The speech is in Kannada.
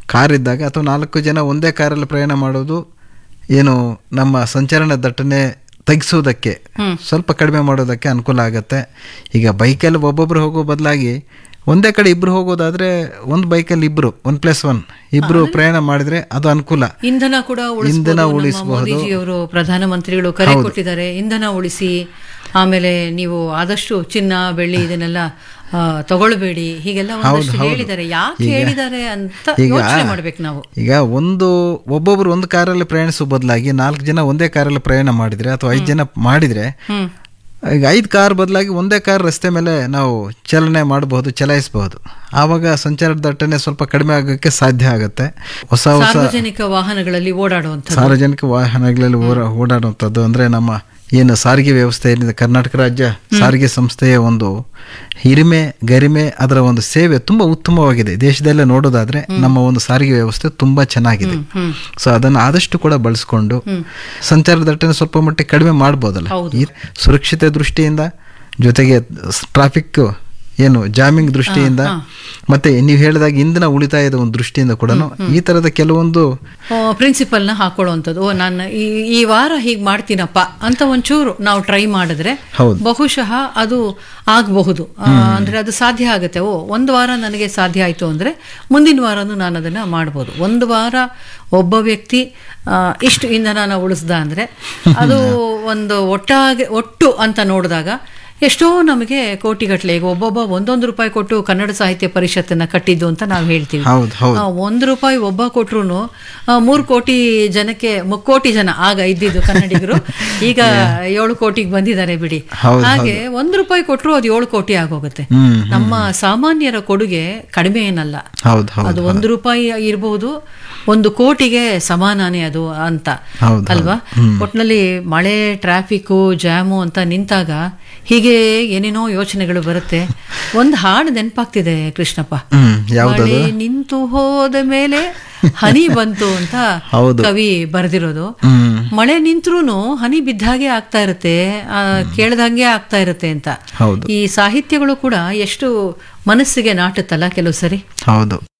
ಕಾರ್ ಇದ್ದಾಗ ಅಥವಾ ನಾಲ್ಕು ಜನ ಒಂದೇ ಕಾರಲ್ಲಿ ಪ್ರಯಾಣ ಮಾಡೋದು ಏನು ನಮ್ಮ ಸಂಚರಣ ದಟ್ಟಣೆ ತಗ್ಗಿಸೋದಕ್ಕೆ ಸ್ವಲ್ಪ ಕಡಿಮೆ ಮಾಡೋದಕ್ಕೆ ಅನುಕೂಲ ಆಗುತ್ತೆ ಈಗ ಬೈಕಲ್ಲಿ ಒಬ್ಬೊಬ್ರು ಹೋಗೋ ಬದಲಾಗಿ ಒಂದೇ ಕಡೆ ಇಬ್ರು ಹೋಗೋದಾದ್ರೆ ಒಂದು ಬೈಕಲ್ಲಿ ಇಬ್ರು ಒನ್ ಪ್ಲಸ್ ಒನ್ ಇಬ್ರು ಪ್ರಯಾಣ ಮಾಡಿದ್ರೆ ಅದು ಅನುಕೂಲ ಇಂಧನ ಕೂಡ ಇಂಧನ ಉಳಿಸಬಹುದು ಉಳಿಸಬಹುದು. ಮೋದಿಜಿಯವರು ಪ್ರಧಾನಮಂತ್ರಿಗಳು ಕರೆ ಕೊಟ್ಟಿದ್ದಾರೆ ಇಂಧನ ಉಳಿಸಿ ಆಮೇಲೆ ನೀವು ಆದಷ್ಟು ಚಿನ್ನ ಬೆಳ್ಳಿ ಇದನ್ನೆಲ್ಲ ಆ, ತಗೊಳ್ಬೇಡಿ ಹೀಗೆಲ್ಲ ಒಂದಷ್ಟು ಹೇಳಿದ್ದಾರೆ ಯಾಕೆ ಹೇಳಿದ್ದಾರೆ ಅಂತ ಯೋಚನೆ ಮಾಡ್ಬೇಕು ನಾವು ಈಗ ಒಂದು ಒಬ್ಬೊಬ್ರು ಒಂದು ಕಾರಲ್ಲಿ ಪ್ರಯಾಣಿಸೋ ಬದಲಾಗಿ ನಾಲ್ಕು ಜನ ಒಂದೇ ಕಾರಲ್ಲಿ ಪ್ರಯಾಣ ಮಾಡಿದ್ರೆ ಅಥವಾ ಐದು ಜನ ಮಾಡಿದ್ರೆ ಹ್ಮ್ ಈಗ ಐದು ಕಾರ್ ಬದಲಾಗಿ ಒಂದೇ ಕಾರ್ ರಸ್ತೆ ಮೇಲೆ ನಾವು ಚಲನೆ ಮಾಡಬಹುದು ಚಲಾಯಿಸಬಹುದು ಆವಾಗ ಸಂಚಾರ ದಟ್ಟಣೆ ಸ್ವಲ್ಪ ಕಡಿಮೆ ಆಗೋಕ್ಕೆ ಸಾಧ್ಯ ಆಗುತ್ತೆ ಹೊಸ ಹೊಸ ಸಾರ್ವಜನಿಕ ವಾಹನಗಳಲ್ಲಿ ಓಡಾಡುವಂಥದ್ದು ಸಾರ್ವಜನಿಕ ವಾಹನಗಳಲ್ಲಿ ಓರ- ಓಡಾಡುವಂಥದ್ದು ಅಂದ್ರೆ ನಮ್ಮ ಏನು ಸಾರಿಗೆ ವ್ಯವಸ್ಥೆ ಏನಿದೆ ಕರ್ನಾಟಕ ರಾಜ್ಯ ಸಾರಿಗೆ ಸಂಸ್ಥೆಯ ಒಂದು ಹಿರಿಮೆ ಗರಿಮೆ ಅದರ ಒಂದು ಸೇವೆ ತುಂಬಾ ಉತ್ತಮವಾಗಿದೆ ದೇಶದಲ್ಲೇ ನೋಡೋದಾದ್ರೆ ನಮ್ಮ ಒಂದು ಸಾರಿಗೆ ವ್ಯವಸ್ಥೆ ತುಂಬಾ ಚೆನ್ನಾಗಿದೆ ಸೊ ಅದನ್ನು ಆದಷ್ಟು ಕೂಡ ಬಳಸ್ಕೊಂಡು ಸಂಚಾರ ದಟ್ಟಣೆ ಸ್ವಲ್ಪ ಮಟ್ಟಿಗೆ ಕಡಿಮೆ ಮಾಡ್ಬೋದಲ್ಲ ಈ ಸುರಕ್ಷತೆ ದೃಷ್ಟಿಯಿಂದ ಜೊತೆಗೆ ಟ್ರಾಫಿಕ್ ಏನು ಜಾಮಿಂಗ್ ದೃಷ್ಟಿಯಿಂದ ಮತ್ತೆ ನೀವು ಹೇಳಿದಾಗ ಇಂಧನ ಉಳಿತಾಯದ ಒಂದು ದೃಷ್ಟಿಯಿಂದ ಕೂಡ ಈ ತರದ ಕೆಲವೊಂದು ಪ್ರಿನ್ಸಿಪಲ್ ನ ಹಾಕೊಳ್ಳುವಂಥದ್ದು ಓ ನಾನು ಈ ಈ ವಾರ ಹೀಗೆ ಮಾಡ್ತೀನಪ್ಪ ಅಂತ ಒಂಚೂರು ನಾವು ಟ್ರೈ ಮಾಡಿದ್ರೆ ಹೌದು. ಬಹುಶಃ ಅದು ಆಗಬಹುದು ಅಂದ್ರೆ ಅದು ಸಾಧ್ಯ ಆಗುತ್ತೆ ಓ ಒಂದು ವಾರ ನನಗೆ ಸಾಧ್ಯ ಆಯ್ತು ಅಂದ್ರೆ ಮುಂದಿನ ವಾರನೂ ನಾನು ಅದನ್ನ ಮಾಡ್ಬೋದು ಒಂದು ವಾರ ಒಬ್ಬ ವ್ಯಕ್ತಿ ಆ, ಇಷ್ಟು ಇಂಧನ ಉಳಿಸ್ದ ಅಂದ್ರೆ ಅದು ಒಂದು ಒಟ್ಟಾಗಿ ಒಟ್ಟು ಅಂತ ನೋಡಿದಾಗ ಎಷ್ಟೋ ನಮಗೆ ಕೋಟಿಗಟ್ಟಲೆ ಈಗ ಒಬ್ಬೊಬ್ಬ ಒಂದೊಂದು ರೂಪಾಯಿ ಕೊಟ್ಟು ಕನ್ನಡ ಸಾಹಿತ್ಯ ಪರಿಷತ್ತನ್ನ ಕಟ್ಟಿದ್ದು ಅಂತ ನಾವು ಹೇಳ್ತೀವಿ ಹೌದು ಹೌದು ಆ, ಒಂದು ರೂಪಾಯಿ ಒಬ್ಬ ಕೊಟ್ರು ಮೂರು ಕೋಟಿ ಜನಕ್ಕೆ ಮುಕ್ಕೋಟಿ ಜನ ಆಗ ಇದ್ದಿದ್ದು ಕನ್ನಡಿಗರು ಈಗ ಏಳು ಕೋಟಿಗೆ ಬಂದಿದ್ದಾರೆ ಬಿಡಿ ಹೌದು, ಹಾಗೆ ಒಂದು ರೂಪಾಯಿ ಕೊಟ್ರು ಅದು ಏಳು ಕೋಟಿ ಆಗೋಗುತ್ತೆ ಹ್ಮ್ ನಮ್ಮ ಸಾಮಾನ್ಯರ ಕೊಡುಗೆ ಕಡಿಮೆ ಏನಲ್ಲ ಹೌದು ಹೌದು ಅದು ಒಂದು ರೂಪಾಯಿ ಇರಬಹುದು ಒಂದು ಕೋಟಿಗೆ ಸಮಾನಾನೇ ಅದು ಅಂತ ಹೌದು, ಅಲ್ವಾ ಒಟ್ನಲ್ಲಿ ಮಳೆ ಟ್ರಾಫಿಕ್ಕು ಜಾಮು ಅಂತ ನಿಂತಾಗ ಹೀಗೆ ಏನೇನೋ ಯೋಚನೆಗಳು ಬರುತ್ತೆ ಒಂದು ಹಾಡು ನೆನಪಾಗ್ತಿದೆ ಕೃಷ್ಣಪ್ಪ ಹ್ಮ್ ಯಾವ್ದದು ಮಳೆ ನಿಂತು ಹೋದ ಮೇಲೆ ಹನಿ ಬಂತು ಅಂತ ಹೌದು. ಕವಿ ಬರೆದಿರೋದು ಹ್ಮ್ ಮಳೆ ನಿಂತ್ರು ಹನಿ ಬಿದ್ದಾಗೆ ಆಗ್ತಾ ಇರುತ್ತೆ ಆ, ಕೇಳ್ದಂಗೆ ಆಗ್ತಾ ಇರುತ್ತೆ ಅಂತ ಹೌದು ಈ ಸಾಹಿತ್ಯಗಳು ಕೂಡ ಎಷ್ಟು ಮನಸ್ಸಿಗೆ ನಾಟುತ್ತಲ್ಲ ಕೆಲವು ಸರಿ ಹೌದು